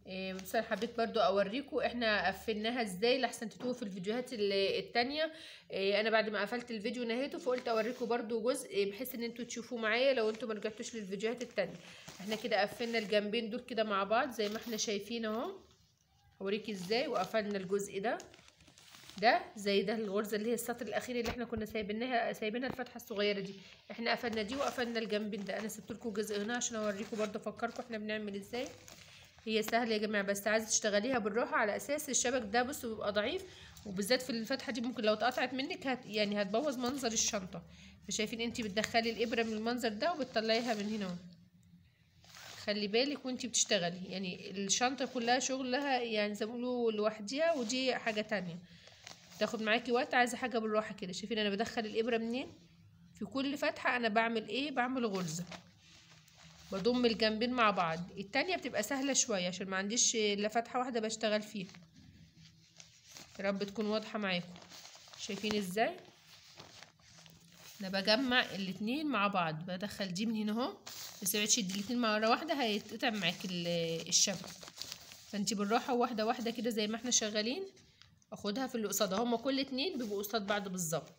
إيه، بس انا حبيت برضو اوريكم احنا قفلناها ازاي لحسن تتوه في الفيديوهات ال- التانية إيه، انا بعد ما قفلت الفيديو نهيته فقلت اوريكم برضو جزء بحيث ان انتوا تشوفوه معايا لو انتوا ما رجعتوش للفيديوهات التانية احنا كده قفلنا الجنبين دول كده مع بعض زي ما احنا شايفين اهو اوريكي ازاي وقفلنا الجزء ده ده زي ده الغرزه اللي هي السطر الاخير اللي احنا كنا سايبينها سايبينها الفتحه الصغيره دي احنا قفلنا دي وقفلنا الجنبين ده انا سبت لكم جزء هنا عشان اوريكم برضه افكركم احنا بنعمل ازاي هي سهله يا جماعه بس عايزه تشتغليها بالراحه على اساس الشبك ده بصوا بيبقى ضعيف وبالذات في الفتحه دي ممكن لو اتقطعت منك هت يعني هتبوظ منظر الشنطه فشايفين انت بتدخلي الابره من المنظر ده وبتطلعيها من هنا اهو خلي بالك وانتي بتشتغلي يعني الشنطه كلها شغلها يعني زي ما بيقولوا لوحديها ودي حاجه تانية تاخد معاكي وقت عايزه حاجه بالراحه كده شايفين انا بدخل الابره منين في كل فتحه انا بعمل ايه بعمل غرزه بضم الجنبين مع بعض التانية بتبقى سهله شويه عشان ما عنديش الا فتحه واحده بشتغل فيها يا رب تكون واضحه معاكم شايفين ازاي انا بجمع الاتنين مع بعض بدخل دي من هنا اهو بس اوعي تشدي الاتنين مره واحده هيتقطع معاكي ال- الشبك فانتي بالراحه واحده واحده كده زي ما احنا شغالين اخدها في اللي قصادها هما كل اتنين بيبقوا قصاد بعض بالظبط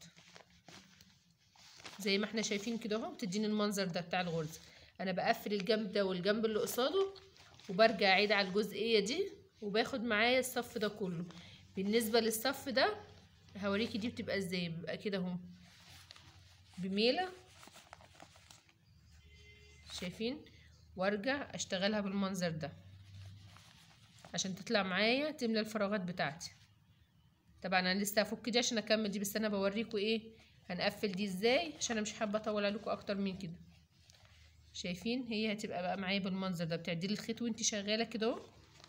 زي ما احنا شايفين كده اهو بتديني المنظر ده بتاع الغرزه انا بقفل الجنب ده والجنب اللي قصاده وبرجع اعيد على الجزئيه دي وباخد معايا الصف ده كله بالنسبه للصف ده هوريكي دي بتبقى ازاي بيبقى كده اهو بميله شايفين وارجع اشتغلها بالمنظر ده عشان تطلع معايا تملى الفراغات بتاعتي طبعا انا لسه هفك دي عشان اكمل دي بس انا بوريكم ايه هنقفل دي ازاي عشان انا مش حابه اطول عليكم اكتر من كده شايفين هي هتبقى بقى معايا بالمنظر ده بتعدلي الخيط وانتي شغاله كده اهو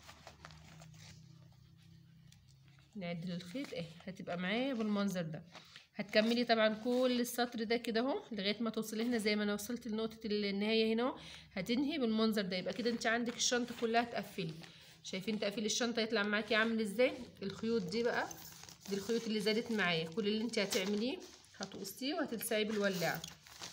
نعدل الخيط اهي هتبقى معايا بالمنظر ده هتكملي طبعا كل السطر ده كده اهو لغايه ما توصلي هنا زي ما انا وصلت لنقطه النهايه هنا اهو هتنهي بالمنظر ده يبقى كده انت عندك الشنطه كلها تقفلي شايفين تقفيل الشنطه يطلع معاكي عامل ازاي الخيوط دي بقى دي الخيوط اللي زادت معايا كل اللي انت هتعمليه هتقصيه وهتلسعيه بالولاعه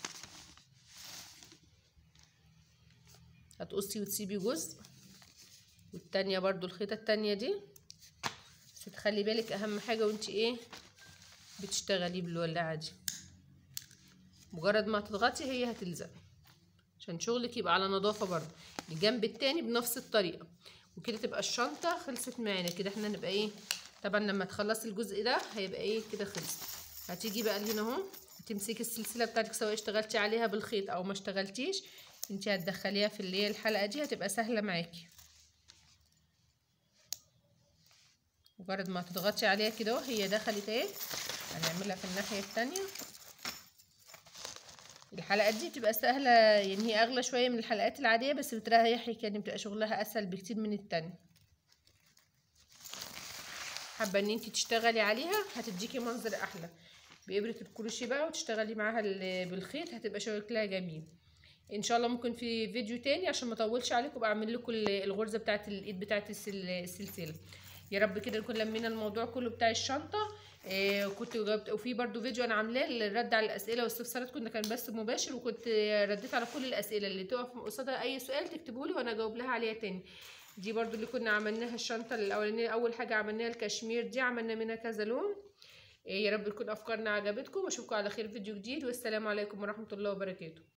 هتقصي وتسيبي جزء والتانية برضو الخيطة التانية دي بس تخلي بالك اهم حاجة وانت ايه بتشتغلي بالولاعة دي مجرد ما تضغطي هي هتلزق عشان شغلك يبقى على نظافة برضو الجنب التاني بنفس الطريقة وكده تبقى الشنطة خلصت معانا كده احنا نبقى ايه طبعا لما تخلصي الجزء ده هيبقى ايه كده خلص هتيجي بقى هنا اهو هتمسكي السلسلة بتاعتك سواء اشتغلتي عليها بالخيط او ما اشتغلتيش انت هتدخليها في اللي هي الحلقة دي هتبقى سهلة معاكي مجرد ما تضغطي عليها كده اهو هي دخلت اهي هنعملها في الناحية التانية الحلقات دي بتبقى سهلة يعني هي أغلى شوية من الحلقات العادية بس بتريحك يعني بتبقى شغلها أسهل بكتير من التانية حابة ان انتي تشتغلي عليها هتديكي منظر أحلى بإبرة الكروشيه بقى وتشتغلي معاها بالخيط هتبقى شكلها جميل ان شاء الله ممكن في فيديو تاني عشان ما اطولش عليكم بعمل لكم الغرزه بتاعت الايد بتاعت السلسله يا رب كده نكون لمينا الموضوع كله بتاع الشنطه إيه كنت جاوبت وفي برضو فيديو انا عاملاه للرد على الاسئله والاستفسارات كنا كان بس مباشر وكنت رديت على كل الاسئله اللي تقف قصادها اي سؤال تكتبوا لي وانا اجاوب لها عليها تاني دي برضو اللي كنا عملناها الشنطه الاولانيه اول حاجه عملناها الكشمير دي عملنا منها كذا لون إيه يا رب تكون افكارنا عجبتكم واشوفكم على خير فيديو جديد والسلام عليكم ورحمه الله وبركاته